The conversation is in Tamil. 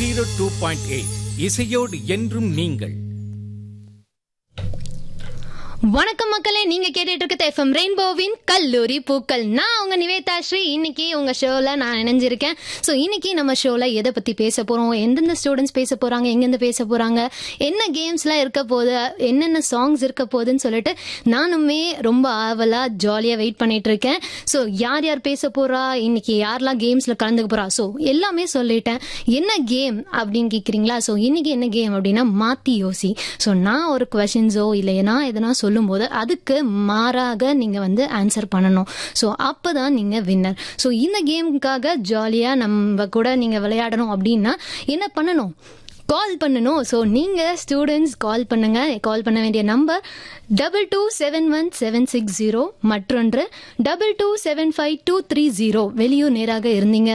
ஜீரோ டூ பாயிண்ட் எயிட் இசையோடு என்றும் நீங்கள் வணக்கம் மக்களே நீங்க கேட்டுட்டு இருக்க எஃப்எம் ரெயின்போவின் கல்லூரி பூக்கள் நான் உங்க நிவேதா ஸ்ரீ இன்னைக்கு உங்க ஷோல நான் இணைஞ்சிருக்கேன் ஸோ இன்னைக்கு நம்ம ஷோல எதை பத்தி பேச போறோம் எந்தெந்த ஸ்டூடெண்ட்ஸ் பேச போறாங்க எங்கெந்த பேச போறாங்க என்ன கேம்ஸ்லாம் இருக்க போகுது என்னென்ன சாங்ஸ் இருக்க போகுதுன்னு சொல்லிட்டு நானுமே ரொம்ப ஆவலா ஜாலியா வெயிட் பண்ணிட்டு இருக்கேன் ஸோ யார் யார் பேச போறா இன்னைக்கு யாரெல்லாம் கேம்ஸ்ல கலந்துக்க போறா ஸோ எல்லாமே சொல்லிட்டேன் என்ன கேம் அப்படின்னு கேக்குறீங்களா ஸோ இன்னைக்கு என்ன கேம் அப்படின்னா மாத்தி யோசி ஸோ நான் ஒரு கொஷின்ஸோ இல்லை நான் எதனா சொல்லும்போது அதுக்கு மாறாக நீங்க வந்து ஆன்சர் பண்ணணும் ஸோ அப்பதான் நீங்க வின்னர் ஸோ இந்த கேமுக்காக ஜாலியா நம்ம கூட நீங்க விளையாடணும் அப்படின்னா என்ன பண்ணணும் கால் பண்ணணும் ஸோ நீங்கள் ஸ்டூடெண்ட்ஸ் கால் பண்ணுங்க கால் பண்ண வேண்டிய number double two seven one seven six zero மற்றொன்று double two seven five two three zero வெளியூர் நேராக இருந்தீங்க